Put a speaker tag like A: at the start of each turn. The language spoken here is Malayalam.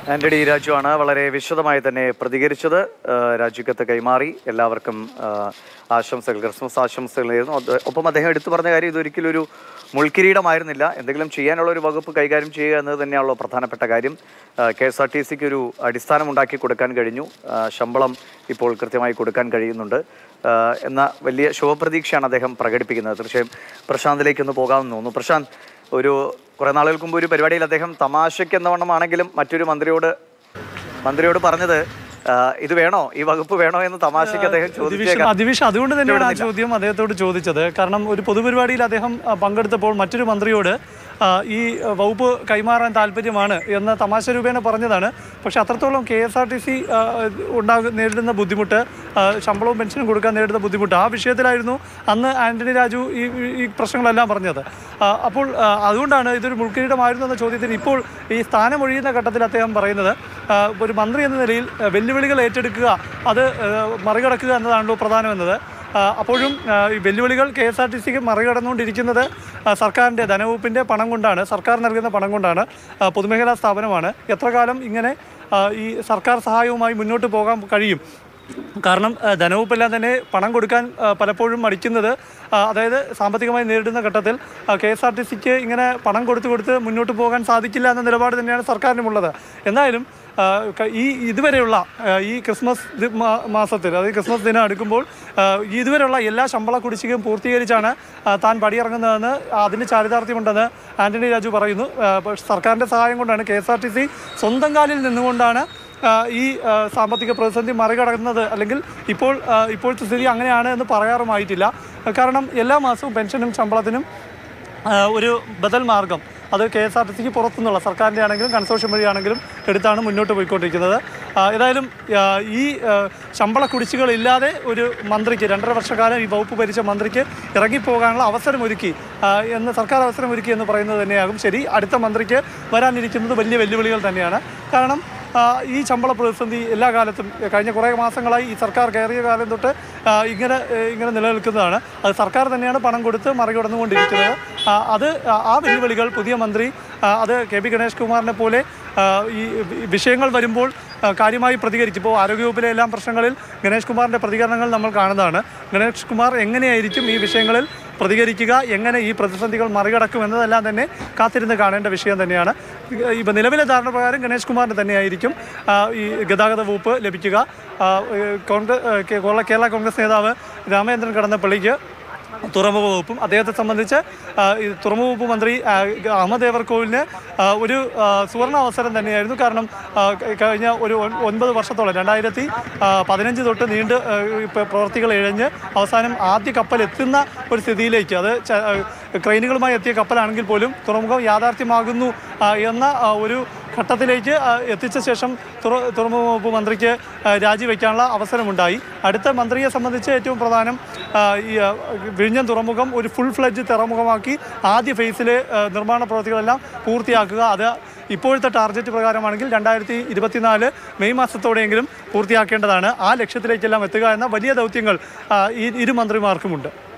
A: ആന്റണി രാജു ആണ് വളരെ വിശദമായി തന്നെ പ്രതികരിച്ചത് ആ, രാജിക്കത്ത് കൈമാറി എല്ലാവർക്കും ആ, ആശംസകൾ ക്രിസ്മസ് ആശംസകൾ നേരുന്നു അത് ഒപ്പം അദ്ദേഹം എടുത്തു പറഞ്ഞ കാര്യം ഇതൊരിക്കലും ഒരു മുൾക്കിരീടമായിരുന്നില്ല എന്തെങ്കിലും ചെയ്യാനുള്ള ഒരു വകുപ്പ് കൈകാര്യം ചെയ്യുക എന്നത് തന്നെയാണല്ലോ പ്രധാനപ്പെട്ട കാര്യം കെ എസ് ആർ ടി സിക്ക് ഒരു അടിസ്ഥാനം ഉണ്ടാക്കി കൊടുക്കാൻ കഴിഞ്ഞു ആ, ശമ്പളം ഇപ്പോൾ കൃത്യമായി കൊടുക്കാൻ കഴിയുന്നുണ്ട് ആ, എന്ന വലിയ ശുഭപ്രതീക്ഷയാണ് അദ്ദേഹം പ്രകടിപ്പിക്കുന്നത് തീർച്ചയായും പ്രശാന്തിലേക്ക് ഒന്ന് പോകാമെന്ന് തോന്നുന്നു പ്രശാന്ത് ഒരു കുറെ നാളുകൾക്ക് മുമ്പ് ഒരു പരിപാടിയിൽ അദ്ദേഹം തമാശയ്ക്ക് എന്നവണ്ണമാണെങ്കിലും മറ്റൊരു മന്ത്രിയോട് മന്ത്രിയോട് പറഞ്ഞത് ആ, ഇത് വേണോ ഈ വകുപ്പ് വേണോ എന്ന് തമാശയ്ക്ക് അദ്ദേഹം
B: ദിവിഷ
A: ചോദിച്ചേക്കാം
B: ദിവിഷ അതുകൊണ്ട് തന്നെയാണ് ആ ചോദ്യം അദ്ദേഹത്തോട് ചോദിച്ചത് കാരണം ഒരു പൊതുപരിപാടിയിൽ അദ്ദേഹം ആ, പങ്കെടുത്തപ്പോൾ മറ്റൊരു മന്ത്രിയോട് ആ, ഈ ആ, വകുപ്പ് കൈമാറാൻ താല്പര്യമാണ് എന്ന് തമാശ രൂപേണ പറഞ്ഞതാണ് പക്ഷെ അത്രത്തോളം K S R T C ഉണ്ടാകുന്ന നേരിടുന്ന ബുദ്ധിമുട്ട് ആ, ശമ്പളവും പെൻഷനും കൊടുക്കാൻ നേരിടുന്ന ബുദ്ധിമുട്ട് ആ വിഷയത്തിലായിരുന്നു അന്ന് ആന്റണി രാജു ഈ ഈ പ്രശ്നങ്ങളെല്ലാം പറഞ്ഞത് ആ, അപ്പോൾ ആ, അതുകൊണ്ടാണ് ഇതൊരു മുൾക്കിരീടമായിരുന്നു എന്ന ചോദ്യത്തിന് ഇപ്പോൾ ഈ സ്ഥാനമൊഴിയുന്ന ഘട്ടത്തിൽ അദ്ദേഹം പറയുന്നത് ആ, ഒരു മന്ത്രി എന്ന നിലയിൽ ആ, വെല്ലുവിളികൾ ഏറ്റെടുക്കുക അത് ആ, മറികടക്കുക എന്നതാണല്ലോ പ്രധാനമെന്നത് ആ, അപ്പോഴും ആ, ഈ വെല്ലുവിളികൾ കെ എസ് ആർ ടി സിക്ക് മറികടന്നുകൊണ്ടിരിക്കുന്നത് ആ, സർക്കാരിൻ്റെ ധനവകുപ്പിൻ്റെ പണം കൊണ്ടാണ് സർക്കാർ നൽകുന്ന പണം കൊണ്ടാണ് ആ, പൊതുമേഖലാ സ്ഥാപനമാണ് എത്ര കാലം ഇങ്ങനെ ആ, ഈ സർക്കാർ സഹായവുമായി മുന്നോട്ട് പോകാൻ കഴിയും കാരണം ആ, ധനവകുപ്പെല്ലാം തന്നെ പണം കൊടുക്കാൻ ആ, പലപ്പോഴും മടിക്കുന്നത് ആ, അതായത് സാമ്പത്തികമായി നേരിടുന്ന ഘട്ടത്തിൽ കെ എസ് ആർ ടി സിക്ക് ഇങ്ങനെ പണം കൊടുത്ത് കൊടുത്ത് മുന്നോട്ട് പോകാൻ സാധിക്കില്ല എന്ന നിലപാട് തന്നെയാണ് സർക്കാരിനുമുള്ളത് എന്തായാലും ആ, ക- ഈ ഇതുവരെയുള്ള ആ, ഈ ക്രിസ്മസ് ദി- മാ- മാസത്തിൽ അതായത് ക്രിസ്മസ് ദിനം അടുക്കുമ്പോൾ ആ, ഇതുവരെയുള്ള എല്ലാ ശമ്പള കുടിശ്ശികയും പൂർത്തീകരിച്ചാണ് ആ, താൻ പടിയിറങ്ങുന്നതെന്ന് അതിന് ചാരിതാർത്ഥ്യമുണ്ടെന്ന് ആന്റണി രാജു പറയുന്നു ആ, പക്ഷേ സർക്കാരിൻ്റെ സഹായം കൊണ്ടാണ് K S R T C സ്വന്തം കാലിൽ നിന്നുകൊണ്ടാണ് ആ, ഈ ആ, സാമ്പത്തിക പ്രതിസന്ധി മറികടക്കുന്നത് അല്ലെങ്കിൽ ഇപ്പോൾ ആ, ഇപ്പോഴത്തെ സ്ഥിതി അങ്ങനെയാണ് എന്ന് പറയാറുമായിട്ടില്ല കാരണം എല്ലാ മാസവും പെൻഷനും ശമ്പളത്തിനും ആ, ഒരു ബദൽ മാർഗം അത് കെ എസ് ആർ ടി സിക്ക് പുറത്തുനിന്നുള്ള സർക്കാരിൻ്റെ ആണെങ്കിലും കൺസോർഷ്യം വഴിയാണെങ്കിലും എടുത്താണ് മുന്നോട്ട് പോയിക്കൊണ്ടിരിക്കുന്നത് ആ, ഏതായാലും ആ, ഈ ആ, ശമ്പള കുടിശ്ശികളില്ലാതെ ഒരു മന്ത്രിക്ക് രണ്ടര വർഷക്കാലം ഈ വകുപ്പ് ഭരിച്ച മന്ത്രിക്ക് ഇറങ്ങിപ്പോകാനുള്ള അവസരമൊരുക്കി ആ, എന്ന് സർക്കാർ അവസരമൊരുക്കി എന്ന് പറയുന്നത് തന്നെയാകും ശരി അടുത്ത മന്ത്രിക്ക് വരാനിരിക്കുന്നത് വലിയ വെല്ലുവിളികൾ തന്നെയാണ് കാരണം ആ, ഈ ശമ്പള പ്രതിസന്ധി എല്ലാ കാലത്തും കഴിഞ്ഞ കുറേ മാസങ്ങളായി ഈ സർക്കാർ കയറിയ കാലം തൊട്ട് ആ, ഇങ്ങനെ ഏ, ഇങ്ങനെ നിലനിൽക്കുന്നതാണ് അത് സർക്കാർ തന്നെയാണ് പണം കൊടുത്ത് മറികടന്നുകൊണ്ടിരിക്കുന്നത് ആ, അത് ആ- ആ വെല്ലുവിളികൾ പുതിയ മന്ത്രി ആ, അത് കെ പി ഗണേഷ് കുമാറിനെ പോലെ ആ, ഈ വി- വിഷയങ്ങൾ വരുമ്പോൾ ആ, കാര്യമായി പ്രതികരിക്കും ഇപ്പോൾ ആരോഗ്യവകുപ്പിലെ എല്ലാം പ്രശ്നങ്ങളിൽ ഗണേഷ് കുമാറിൻ്റെ പ്രതികരണങ്ങൾ നമ്മൾ കാണുന്നതാണ് ഗണേഷ് കുമാർ എങ്ങനെയായിരിക്കും ഈ വിഷയങ്ങളിൽ പ്രതികരിക്കുക എങ്ങനെ ഈ പ്രതിസന്ധികൾ മറികടക്കും എന്നതെല്ലാം തന്നെ കാത്തിരുന്ന് കാണേണ്ട വിഷയം തന്നെയാണ് ഇപ്പം നിലവിലെ ധാരണ പ്രകാരം ഗണേഷ് കുമാറിന് തന്നെയായിരിക്കും ആ, ഈ ഗതാഗത വകുപ്പ് ലഭിക്കുക ആ, ഏഹ്, കോൺഗ്രസ് ഏഹ്, കേ- കേരള കോൺഗ്രസ് നേതാവ് രാമചന്ദ്രൻ കടന്നപ്പള്ളിക്ക് തുറമുഖ വകുപ്പും അദ്ദേഹത്തെ സംബന്ധിച്ച് ആ, ഈ തുറമുഖ വകുപ്പ് മന്ത്രി ആ, അഹമ്മദ് ഏവർകോവിലിന് ആ, ഒരു ആ, സുവർണ അവസരം തന്നെയായിരുന്നു കാരണം ആ, ക- കഴിഞ്ഞ ഒരു ഒൻ- ഒൻപത് വർഷത്തോളം രണ്ടായിരത്തി പതിനഞ്ച് തൊട്ട് നീണ്ട് ആ, ഇപ്പ പ്രവർത്തികൾ ഇഴഞ്ഞ് അവസാനം ആദ്യ കപ്പൽ എത്തുന്ന ഒരു സ്ഥിതിയിലേക്ക് അത് ച- ആ, ക്രെയിനുകളുമായി എത്തിയ കപ്പലാണെങ്കിൽ പോലും തുറമുഖം യാഥാർത്ഥ്യമാകുന്നു ആ, എന്ന ആ, ഒരു ഘട്ടത്തിലേക്ക് ആ, എത്തിച്ച ശേഷം തുറ തുറമുഖ വകുപ്പ് മന്ത്രിക്ക് ആ, രാജിവെക്കാനുള്ള അവസരമുണ്ടായി അടുത്ത മന്ത്രിയെ സംബന്ധിച്ച് ഏറ്റവും പ്രധാനം ആ, ഈ ആ, വിഴിഞ്ഞം തുറമുഖം ഒരു ഫുൾ ഫ്ലഡ്ജ് തുറമുഖമാക്കി ആദ്യ ഫേസിലെ ആ, നിർമ്മാണ പ്രവൃത്തികളെല്ലാം പൂർത്തിയാക്കുക അത് ഇപ്പോഴത്തെ ടാർഗറ്റ് പ്രകാരമാണെങ്കിൽ രണ്ടായിരത്തി ഇരുപത്തിനാല് മെയ് മാസത്തോടെയെങ്കിലും പൂർത്തിയാക്കേണ്ടതാണ് ആ ലക്ഷ്യത്തിലേക്കെല്ലാം എത്തുക എന്ന വലിയ ദൗത്യങ്ങൾ ആ, ഈ ഇരു മന്ത്രിമാർക്കുമുണ്ട്